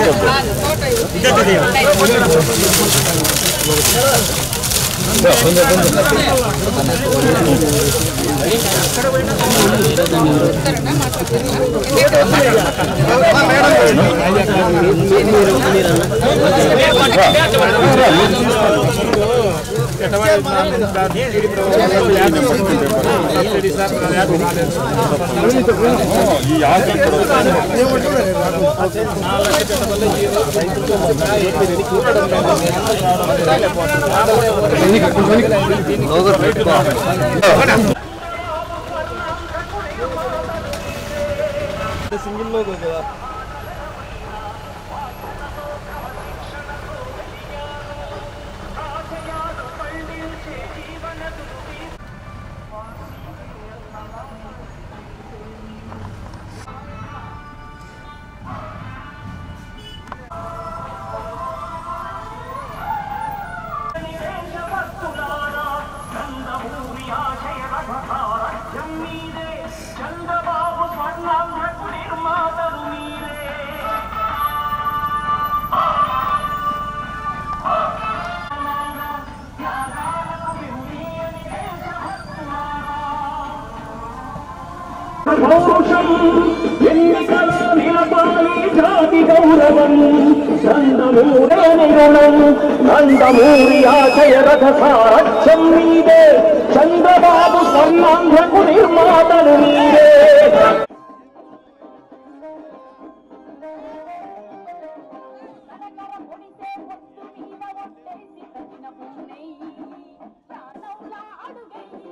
చంద్రబాబు స్వర్ణాంధ్రకు నిర్మాతలు మీరే పౌరుషం ఎన్నికల నిలపాలి జాతి గౌరవం నందమూరే నిరుణం నందమూరి ఆశయ రథ సారథ్యం మీదే చంద్రబాబు స్వర్ణాంధ్రకు నిర్మాతలు మీరే కనకర పొడిసే పొత్తు మీద ఒట్టేసి కట్టిన పూనై ప్రాణంలా అడుగై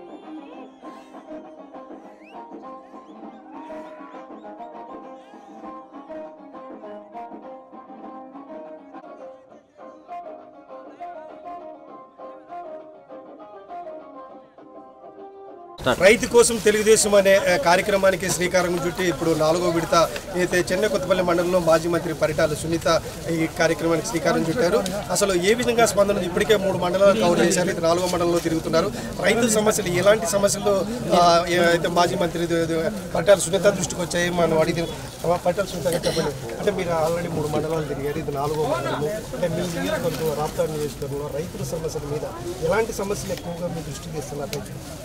రైతు కోసం తెలుగుదేశం అనే ఆ, కార్యక్రమానికి శ్రీకారం చుట్టి ఇప్పుడు నాలుగో విడత అయితే చెన్నై కొత్తపల్లి మండలంలో మాజీ మంత్రి పరిటాల సునీత ఈ కార్యక్రమానికి శ్రీకారం చుట్టారు అసలు ఏ విధంగా స్పందన ఉంది? ఇప్పటికే మూడు మండలాలు కవర్ చేశారు ఇది నాలుగో మండలంలో తిరుగుతున్నారు రైతుల సమస్యలు ఎలాంటి సమస్యలు ఆ, ఏ- అయితే మాజీ మంత్రి ది- ది- పరిటాల సునీత దృష్టికి వచ్చాయి మనం అడిగి పరిటాల సునీత గారు చెప్పండి అంటే మీరు ఆల్రెడీ మూడు మండలాలు తిరిగారు ఇది నాలుగో మండలము అంటే మీ నియోజకవర్గం రాప్తాడు నియోజకవర్గంలో రైతుల సమస్యల మీద ఎలాంటి సమస్యలు ఎక్కువగా మీ దృష్టికి ఇస్తున్నారు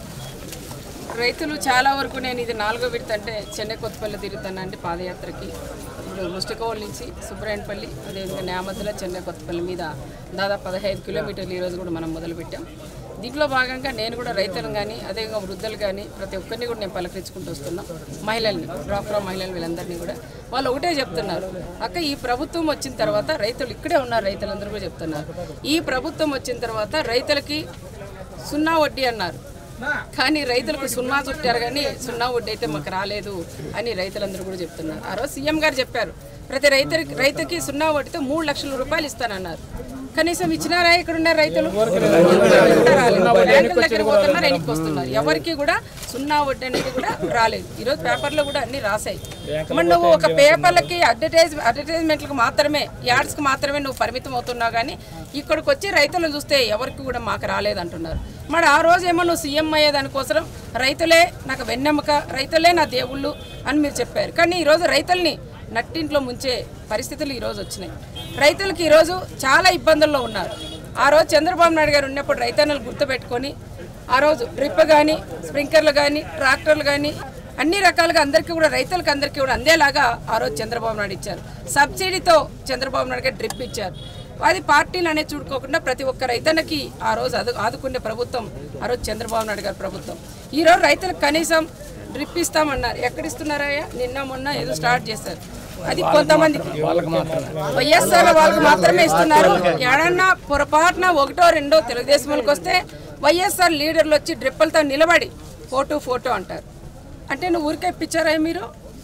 రైతులు చాలా వరకు నేను ఇది నాలుగో విడత అంటే చెన్నై కొత్తపల్లి తిరుగుతానండి పాదయాత్రకి ఇప్పుడు ముస్టికోవల్ నుంచి సుబ్రాయన్పల్లి అదేవిధంగా న్యామద్దుల చెన్నై కొత్తపల్లి మీద దాదాపు పదహైదు కిలోమీటర్లు ఈరోజు కూడా మనం మొదలుపెట్టాం దీంట్లో భాగంగా నేను కూడా రైతులను కానీ అదేవిధంగా వృద్ధులు కానీ ప్రతి ఒక్కరిని కూడా నేను పలకరించుకుంటూ వస్తున్నాం మహిళల్ని డ్రాక్రా మహిళలు వీళ్ళందరినీ కూడా వాళ్ళు ఒకటే చెప్తున్నారు అక్క ఈ ప్రభుత్వం వచ్చిన తర్వాత రైతులు ఇక్కడే ఉన్నారు రైతులందరూ కూడా చెప్తున్నారు ఈ ప్రభుత్వం వచ్చిన తర్వాత రైతులకి సున్నా వడ్డీ అన్నారు కానీ రైతులకు సున్నా చుట్టారు కానీ సున్నా వడ్డీ అయితే మాకు రాలేదు అని రైతులందరూ కూడా చెప్తున్నారు ఆ రోజు సీఎం గారు చెప్పారు ప్రతి రైతుకి రైతుకి సున్నా వడ్డీతో మూడు లక్షల రూపాయలు ఇస్తానన్నారు కనీసం ఇచ్చినారా ఇక్కడ ఉన్న రైతులు కూడా రాలేదు. బ్యాంకుల దగ్గర పోతున్నారు వెనక్కి వస్తున్నారు ఎవరికి కూడా సున్నా వడ్డీ అనేది కూడా రాలేదు ఈరోజు పేపర్లో కూడా అన్ని రాశాయి మరి నువ్వు ఒక పేపర్లకి అడ్వర్టైజ్ అడ్వర్టైజ్మెంట్లకు మాత్రమే యాడ్స్కి మాత్రమే నువ్వు పరిమితం అవుతున్నావు కానీ ఇక్కడికి వచ్చి రైతులను చూస్తే ఎవరికి కూడా మాకు రాలేదంటున్నారు మరి ఆ రోజు ఏమో నువ్వు సీఎం అయ్యేదానికోసం రైతులే నాకు వెన్నెమ్మక రైతులే నా దేవుళ్ళు అని మీరు చెప్పారు కానీ ఈరోజు రైతుల్ని నట్టింట్లో ముంచే పరిస్థితులు ఈరోజు వచ్చినాయి రైతులకి ఈరోజు చాలా ఇబ్బందుల్లో ఉన్నారు ఆ రోజు చంద్రబాబు నాయుడు గారు ఉన్నప్పుడు రైతన్నలు గుర్తుపెట్టుకొని ఆ రోజు డ్రిప్ కానీ స్ప్రింక్లర్లు కానీ ట్రాక్టర్లు కానీ అన్ని రకాలుగా అందరికీ కూడా రైతులకు అందరికీ కూడా అందేలాగా ఆ రోజు చంద్రబాబు నాయుడు ఇచ్చారు సబ్సిడీతో చంద్రబాబు నాయుడు గారు డ్రిప్ ఇచ్చారు అది పార్టీలు అనేది చూడుకోకుండా ప్రతి ఒక్క రైతన్నకి ఆ రోజు ఆదు ఆదుకునే ప్రభుత్వం ఆ రోజు చంద్రబాబు నాయుడు గారి ప్రభుత్వం ఈ రోజు రైతులకు కనీసం డ్రిప్ ఇస్తామన్నారు ఎక్కడ ఇస్తున్నారయ్యా నిన్న మొన్న ఏదో స్టార్ట్ చేశారు అది కొంతమందికి వైఎస్ఆర్ వాళ్ళకి మాత్రమే ఇస్తున్నారు ఎడన్నా పొరపాటున ఒకటో రెండో తెలుగుదేశంలోకి వస్తే వైఎస్ఆర్ లీడర్లు వచ్చి డ్రిప్పులతో నిలబడి ఫోటో ఫోటో అంటారు అంటే నువ్వు ఊరికే ఇప్పించారా మీరు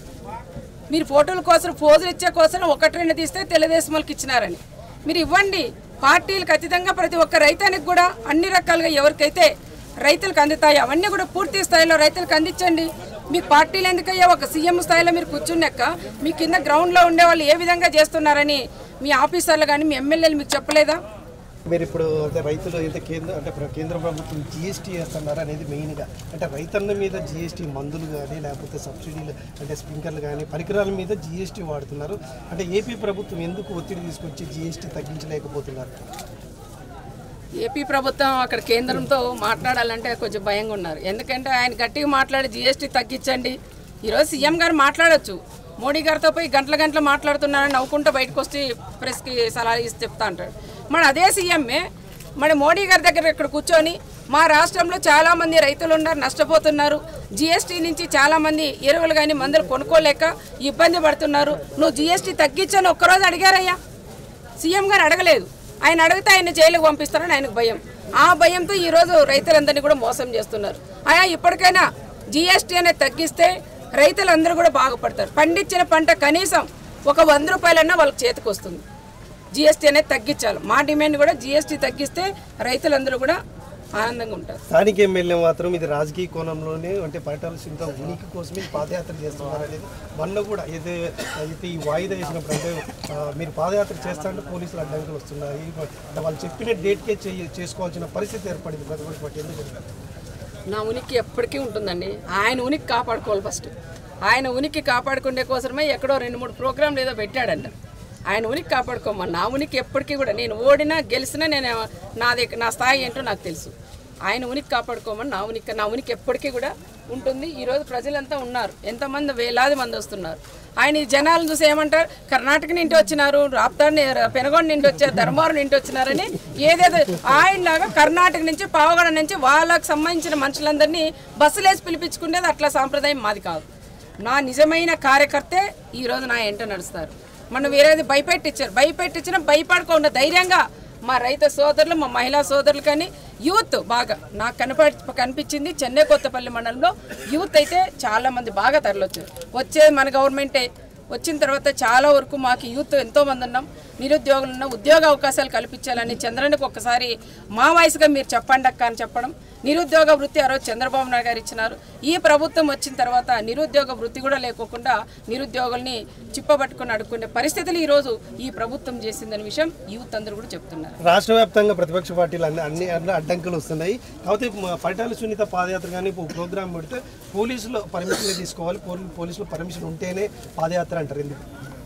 మీరు ఫోటోల కోసం పోజులు ఇచ్చే కోసం ఒకటి రెండు తీస్తే తెలుగుదేశం వాళ్ళకి ఇచ్చినారని మీరు ఇవ్వండి పార్టీలకు అతీతంగా ప్రతి ఒక్క రైతానికి కూడా అన్ని రకాలుగా ఎవరికైతే రైతులకు అందుతాయి అవన్నీ కూడా పూర్తి స్థాయిలో రైతులకు అందించండి మీకు పార్టీలు ఎందుకయ్యా ఒక సీఎం స్థాయిలో మీరు కూర్చున్నాక మీ కింద గ్రౌండ్లో ఉండే వాళ్ళు ఏ విధంగా చేస్తున్నారని మీ ఆఫీసర్లు కానీ మీ ఎమ్మెల్యేలు మీకు చెప్పలేదా మీరు ఇప్పుడు అంటే రైతులు అయితే కేంద్ర అంటే ప్ర- కేంద్ర ప్రభుత్వం జిఎస్టీ వేస్తున్నారు అనేది మెయిన్గా అంటే రైతన్న మీద జిఎస్టీ మందులు కానీ లేకపోతే సబ్సిడీలు అంటే స్ప్రింకర్లు కానీ పరికరాల మీద జిఎస్టీ వాడుతున్నారు అంటే ఏపీ ప్రభుత్వం ఎందుకు ఒత్తిడి తీసుకొచ్చి జిఎస్టీ తగ్గించలేకపోతున్నారు ఏపీ ప్రభుత్వం అక్కడ కేంద్రంతో మాట్లాడాలంటే కొంచెం భయంగా ఉన్నారు ఎందుకంటే ఆయన గట్టిగా మాట్లాడి జీఎస్టీ తగ్గించండి ఈరోజు సీఎం గారు మాట్లాడొచ్చు మోడీ గారితో పోయి గంటల గంటలు మాట్లాడుతున్నారని నవ్వుకుంటూ బయటకు వచ్చి ప్రెస్కి సలహా ఇచ్చి చెప్తా అంటాడు మరి అదే సీఎంఏ మరి మోడీ గారి దగ్గర ఇక్కడ కూర్చొని మా రాష్ట్రంలో చాలామంది రైతులు ఉన్నారు నష్టపోతున్నారు జీఎస్టీ నుంచి చాలామంది ఎరువులు కానీ మందులు కొనుక్కోలేక ఇబ్బంది పడుతున్నారు నువ్వు జీఎస్టీ తగ్గించని ఒక్కరోజు అడిగారయ్యా సీఎం గారు అడగలేదు ఆయన అడిగితే ఆయన జైలుకు పంపిస్తారని ఆయనకు భయం ఆ భయంతో ఈరోజు రైతులందరినీ కూడా మోసం చేస్తున్నారు ఆయా ఇప్పటికైనా జీఎస్టీ అనేది తగ్గిస్తే రైతులందరూ కూడా బాగుపడతారు పండించిన పంట కనీసం ఒక వంద రూపాయలన్నా వాళ్ళకి చేతికి వస్తుంది జీఎస్టీ అనేది తగ్గించాలి మా డిమాండ్ కూడా జీఎస్టీ తగ్గిస్తే రైతులందరూ కూడా ఆనందంగా ఉంటారు స్థానిక ఎమ్మెల్యే మాత్రం ఇది రాజకీయ కోణంలోనే అంటే పరిటాల సింత ఉనికి కోసమే ఈ పాదయాత్ర చేస్తున్నారు అనేది మొన్న కూడా ఏదో అయితే ఈ వాయిదా వేసినప్పుడు అంటే ఆ, మీరు పాదయాత్ర చేస్తా అంటే పోలీసులు అడ్డంకులు వస్తున్నాయి అంటే వాళ్ళు చెప్పిన డేట్కే చేయ చేసుకోవాల్సిన పరిస్థితి ఏర్పడింది ప్రతిపక్ష పార్టీ ఎందుకు నా ఉనికి ఎప్పటికీ ఉంటుందండి ఆయన ఉనికి కాపాడుకోవాలి ఫస్ట్ ఆయన ఉనికి కాపాడుకునే కోసమే ఎక్కడో రెండు మూడు ప్రోగ్రాంలు ఏదో పెట్టాడంట ఆయన ఉనికి కాపాడుకోమని నా ఉనికి ఎప్పటికీ కూడా నేను ఓడినా గెలిచినా నేను నాది నా స్థాయి ఏంటో నాకు తెలుసు ఆయన ఉనికి కాపాడుకోమని నా ఉనికి నా ఉనికి ఎప్పటికీ కూడా ఉంటుంది ఈరోజు ప్రజలంతా ఉన్నారు ఎంతమంది వేలాది మంది వస్తున్నారు ఆయన ఈ జనాలను చూసి ఏమంటారు కర్ణాటక నుండి వచ్చినారు రాప్తాడ్ పెనగొండ నుండి వచ్చారు ధర్మవరం నుండి వచ్చినారని ఏదేదో ఆయనలాగా కర్ణాటక నుంచి పావగడ నుంచి వాళ్ళకు సంబంధించిన మనుషులందరినీ బస్సులేసి పిలిపించుకునేది అట్లా సాంప్రదాయం మాది కాదు నా నిజమైన కార్యకర్తే ఈరోజు నా ఎంట నడుస్తారు మనం వేరేది భయపెట్టించారు భయపెట్టించిన భయపడకుండా ధైర్యంగా మా రైతు సోదరులు మా మహిళా సోదరులు కానీ యూత్ బాగా నాకు కనప కనిపించింది చెన్నై కొత్తపల్లి మండలంలో యూత్ అయితే చాలా మంది బాగా తరలొచ్చారు వచ్చేది మన గవర్నమెంటే వచ్చిన తర్వాత చాలా వరకు మాకు యూత్ ఎంతో మంది ఉన్నాం నిరుద్యోగులు ఉన్నాం ఉద్యోగ అవకాశాలు కల్పించాలని చంద్రనికి ఒక్కసారి మా వయసుగా మీరు చెప్పండి అక్క అని చెప్పడం నిరుద్యోగ వృత్తి ఆ రోజు చంద్రబాబు నాయుడు గారు ఇచ్చినారు ఈ ప్రభుత్వం వచ్చిన తర్వాత నిరుద్యోగ వృత్తి కూడా లేకోకుండా నిరుద్యోగుల్ని చిప్పబట్టుకుని అడుక్కునే పరిస్థితులు ఈరోజు ఈ ప్రభుత్వం చేసిందనే విషయం యూత్ అందరూ కూడా చెప్తున్నారు రాష్ట్ర వ్యాప్తంగా ప్రతిపక్ష పార్టీలు అన్ని అన్ని అన్ని అడ్డంకులు వస్తున్నాయి కాకపోతే మా పరిటాల సునీత పాదయాత్ర కానీ ఇప్పుడు ప్రోగ్రామ్ పెడితే పోలీసులు పర్మిషన్ తీసుకోవాలి పోలీ- పోలీసులు పర్మిషన్ ఉంటేనే పాదయాత్ర అంటారు ఎందుకు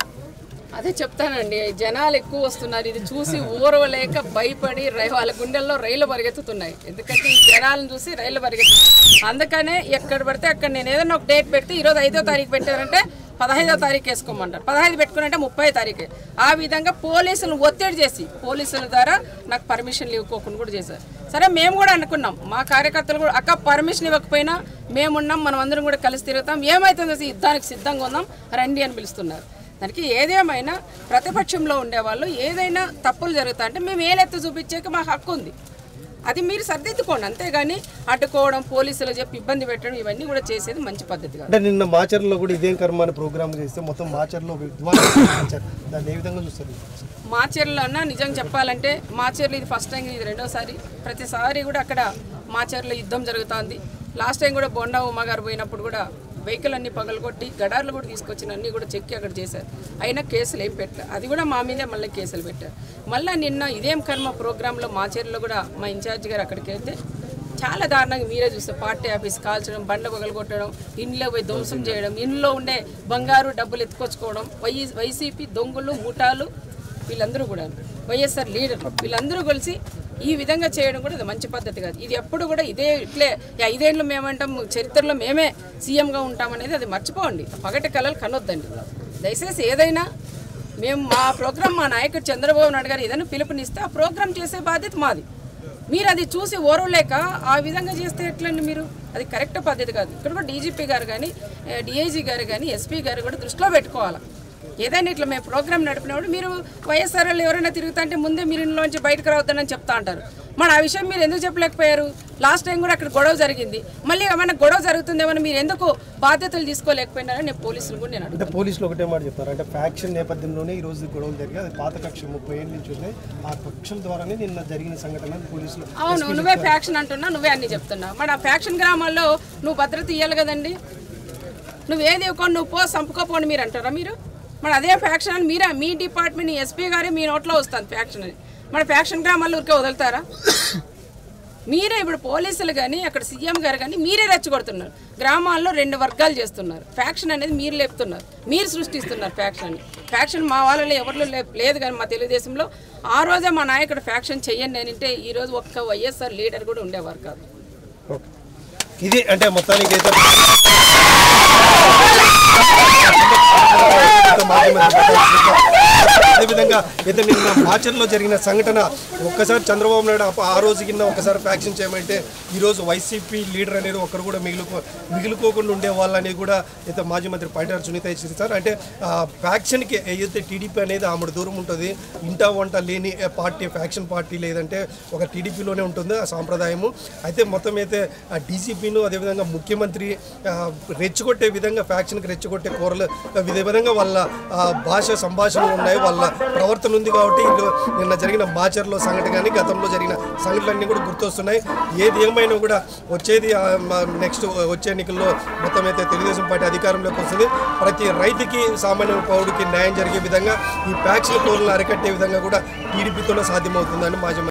అదే చెప్తానండి జనాలు ఎక్కువ వస్తున్నారు ఇది చూసి ఊరవలేక భయపడి రై వాళ్ళ గుండెల్లో రైలు పరిగెత్తుతున్నాయి ఎందుకంటే ఈ జనాలను చూసి రైలు పరిగెత్తుతున్నాయి అందుకనే ఎక్కడ పడితే అక్కడ నేను ఏదైనా ఒక డేట్ పెడితే ఈరోజు ఐదో తారీఖు పెట్టారంటే పదహైదో తారీఖు వేసుకోమంటారు పదహైదు పెట్టుకున్నంటే ముప్పై తారీఖే ఆ విధంగా పోలీసులు ఒత్తిడి చేసి పోలీసుల ద్వారా నాకు పర్మిషన్లు ఇవ్వకోకుండా కూడా చేశారు సరే మేము కూడా అనుకున్నాం మా కార్యకర్తలు కూడా అక్క పర్మిషన్ ఇవ్వకపోయినా మేమున్నాం మనం అందరం కూడా కలిసి తిరుగుతాం ఏమవుతుందో యుద్ధానికి సిద్ధంగా ఉందాం రండి అని పిలుస్తున్నారు దానికి ఏదేమైనా ప్రతిపక్షంలో ఉండేవాళ్ళు ఏదైనా తప్పులు జరుగుతా అంటే మేము ఏలెత్తు చూపించాక మా హక్కు ఉంది అది మీరు సర్దిద్దుకోండి అంతేగాని అడ్డుకోవడం పోలీసులు చెప్పి ఇబ్బంది పెట్టడం ఇవన్నీ కూడా చేసేది మంచి పద్ధతి కాదు అంటే నిన్న మాచర్లో కూడా ఇదేం కర్మ అని ప్రోగ్రామ్ చేస్తే మొత్తం మాచర్లో విద్వాంసులు వచ్చారు. దాన్ని ఏ విధంగా చూస్తారు మాచర్లో అన్న నిజం చెప్పాలంటే మాచర్లో ఇది ఫస్ట్ టైం ఇది రెండోసారి ప్రతిసారి కూడా అక్కడ మాచర్లో యుద్ధం జరుగుతుంది లాస్ట్ టైం కూడా బొండా ఉమ్మ గారు పోయినప్పుడు కూడా వెహికల్ అన్ని పగలగొట్టి గడార్లు కూడా తీసుకొచ్చిన అన్ని కూడా చెక్కి అక్కడ చేశారు అయినా కేసులు ఏం పెట్టారు అది కూడా మా మీదే మళ్ళీ కేసులు పెట్టారు మళ్ళీ నిన్న ఇదేం కర్మ ప్రోగ్రాంలో మాచర్లో కూడా మా ఇన్ఛార్జ్ గారు అక్కడికి వెళ్తే చాలా దారుణంగా మీరే చూస్తే పార్టీ ఆఫీస్ కాల్చడం బండ్ల పగలగొట్టడం ఇంట్లో పోయి ధ్వంసం చేయడం ఇంట్లో ఉండే బంగారు డబ్బులు ఎత్తుకొచ్చుకోవడం వై వైసీపీ దొంగలు ముఠాలు వీళ్ళందరూ కూడా వైఎస్ఆర్ లీడర్ వీళ్ళందరూ కలిసి ఈ విధంగా చేయడం కూడా ఇది మంచి పద్ధతి కాదు ఇది ఎప్పుడు కూడా ఇదే ఇట్లే ఈ ఐదేళ్ళు మేమంటాం చరిత్రలో మేమే సీఎంగా ఉంటామనేది అది మర్చిపోండి పగటి కళలు కనొద్దండి దయచేసి ఏదైనా మేము మా ప్రోగ్రామ్ మా నాయకుడు చంద్రబాబు నాయుడు గారు ఏదైనా పిలుపునిస్తే ఆ ప్రోగ్రామ్ చేసే బాధ్యత మాది మీరు అది చూసి ఓరవలేక ఆ విధంగా చేస్తే ఎట్లండి మీరు అది కరెక్ట్ పద్ధతి కాదు ఇక్కడ కూడా డీజీపీ గారు కానీ డిఐజీ గారు కానీ ఎస్పీ గారు కూడా దృష్టిలో పెట్టుకోవాలి ఏదైనా ఇట్లా మేము ప్రోగ్రామ్ నడిపినప్పుడు మీరు వైఎస్ఆర్ వాళ్ళు ఎవరైనా తిరుగుతా అంటే ముందే మీరు ఇంట్లోంచి బయటకు రావద్దని చెప్తా అంటారు మరి ఆ విషయం మీరు ఎందుకు చెప్పలేకపోయారు లాస్ట్ టైం కూడా అక్కడ గొడవ జరిగింది మళ్ళీ ఏమైనా గొడవ జరుగుతుందేమో మీరు ఎందుకు బాధ్యతలు తీసుకోలేకపోయినారని నేను పోలీసులు కూడా నేను అడుగుతాను అంటే పోలీసులు ఒకటే మాట చెప్తారు అంటే ఫ్యాక్షన్ నేపథ్యంలోనే ఈ రోజు గొడవలు జరిగాయి అది పాత కక్ష ముప్పై ఏళ్ళ నుంచి ఉన్నాయి ఆ కక్షల ద్వారానే నిన్న జరిగిన సంఘటన పోలీసులు అవును నువ్వే ఫ్యాక్షన్ అంటున్నా నువ్వే అన్ని చెప్తున్నావు మరి ఆ ఫ్యాక్షన్ గ్రామాల్లో నువ్వు భద్రత ఇవ్వాలి కదండి నువ్వు ఏది ఇవ్వకుండా నువ్వు పో చంపుకోపోండి మీరు అంటారా మీరు మరి అదే ఫ్యాక్షన్ అని మీరే మీ డిపార్ట్మెంట్ ఎస్పీ గారే మీ నోట్లో వస్తుంది ఫ్యాక్షన్ అని మన ఫ్యాక్షన్ గ్రామాల్లో ఊరికే వదులుతారా మీరే ఇప్పుడు పోలీసులు కానీ అక్కడ సీఎం గారు కానీ మీరే రెచ్చగొడుతున్నారు గ్రామాల్లో రెండు వర్గాలు చేస్తున్నారు ఫ్యాక్షన్ అనేది మీరు లేపుతున్నారు మీరు సృష్టిస్తున్నారు ఫ్యాక్షన్ ఫ్యాక్షన్ మా వాళ్ళలో ఎవరిలో లే- లేదు కానీ మా తెలుగుదేశంలో ఆ రోజే మా నాయకుడు ఫ్యాక్షన్ చెయ్యండి అని అంటే ఈ రోజు ఒక్క వైఎస్ఆర్ లీడర్ కూడా ఉండేవారు కాదు ఇది అంటే మొత్తానికి అయితే అదేవిధంగా అయితే నిన్న మాచర్లో జరిగిన సంఘటన ఒక్కసారి చంద్రబాబు నాయుడు ఆ- ఆ రోజు కింద ఒకసారి ఫ్యాక్షన్ చేయమంటే ఈరోజు వైసీపీ లీడర్ అనేది ఒకరు కూడా మిగిలిపో మిగిలిపోకుండా ఉండే వాళ్ళు అనేది కూడా అయితే మాజీ మంత్రి పైటారు సునీత ఇచ్చింది సార్ అంటే ఆ, ఫ్యాక్షన్కి ఏదైతే టీడీపీ అనేది ఆమెడు దూరం ఉంటుంది ఇంటా వంట లేని ఏ పార్టీ ఫ్యాక్షన్ పార్టీ లేదంటే ఒక టీడీపీలోనే ఉంటుంది ఆ సాంప్రదాయము అయితే మొత్తం అయితే ఆ డీసీపీను అదేవిధంగా ముఖ్యమంత్రి ఆ, రెచ్చగొట్టే విధంగా ఫ్యాక్షన్కి రెచ్చగొట్టే కూరలు విధ విధంగా వాళ్ళ ఆ, భాష సంభాషణలు ఉన్నాయి వాళ్ళ ప్రవర్తన ఉంది కాబట్టి ఇటు నిన్న జరిగిన మాచర్లో సంఘటన కానీ గతంలో జరిగిన సంఘటనలన్నీ కూడా గుర్తొస్తున్నాయి ఏది ఏమైనా కూడా వచ్చేది నెక్స్ట్ వచ్చే ఎన్నికల్లో మొత్తం అయితే తెలుగుదేశం పార్టీ అధికారంలోకి వస్తుంది ప్రతి రైతుకి సామాన్య పౌరుడికి న్యాయం జరిగే విధంగా ఈ ఫ్యాక్షన్ కోర్లను అరికట్టే విధంగా కూడా టీడీపీతోనే సాధ్యమవుతుందని మాజీ